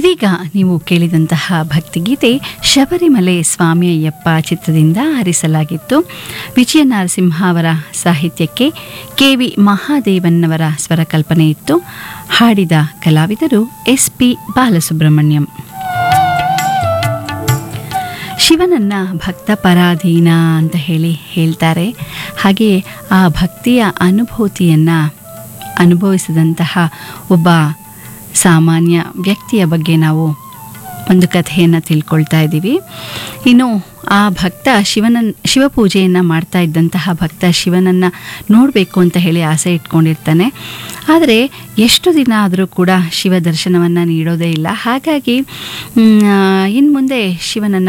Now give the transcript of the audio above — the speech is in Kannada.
ಇದೀಗ ನೀವು ಕೇಳಿದಂತಹ ಭಕ್ತಿಗೀತೆ ಶಬರಿಮಲೆ ಸ್ವಾಮಿ ಅಯ್ಯಪ್ಪ ಚಿತ್ರದಿಂದ ಆರಿಸಲಾಗಿತ್ತು ವಿಜಯ ನರಸಿಂಹ ಅವರ ಸಾಹಿತ್ಯಕ್ಕೆ ಕೆ ವಿ ಮಹಾದೇವನ್ನವರ ಸ್ವರಕಲ್ಪನೆ ಇತ್ತು ಹಾಡಿದ ಕಲಾವಿದರು ಎಸ್ ಪಿ ಬಾಲಸುಬ್ರಹ್ಮಣ್ಯಂ ಶಿವನನ್ನ ಭಕ್ತ ಪರಾಧೀನ ಅಂತ ಹೇಳಿ ಹೇಳ್ತಾರೆ ಹಾಗೆಯೇ ಆ ಭಕ್ತಿಯ ಅನುಭೂತಿಯನ್ನು ಅನುಭವಿಸಿದಂತಹ ಒಬ್ಬ ಸಾಮಾನ್ಯ ವ್ಯಕ್ತಿಯ ಬಗ್ಗೆ ನಾವು ಒಂದು ಕಥೆಯನ್ನು ತಿಳ್ಕೊಳ್ತಾ ಇದ್ದೀವಿ ಇನ್ನು ಆ ಭಕ್ತ ಶಿವನ ಶಿವಪೂಜೆಯನ್ನು ಮಾಡ್ತಾ ಇದ್ದಂತಹ ಭಕ್ತ ಶಿವನನ್ನು ನೋಡಬೇಕು ಅಂತ ಹೇಳಿ ಆಸೆ ಇಟ್ಕೊಂಡಿರ್ತಾನೆ ಆದರೆ ಎಷ್ಟು ದಿನ ಆದರೂ ಕೂಡ ಶಿವ ದರ್ಶನವನ್ನು ನೀಡೋದೇ ಇಲ್ಲ ಹಾಗಾಗಿ ಇನ್ನು ಮುಂದೆ ಶಿವನನ್ನು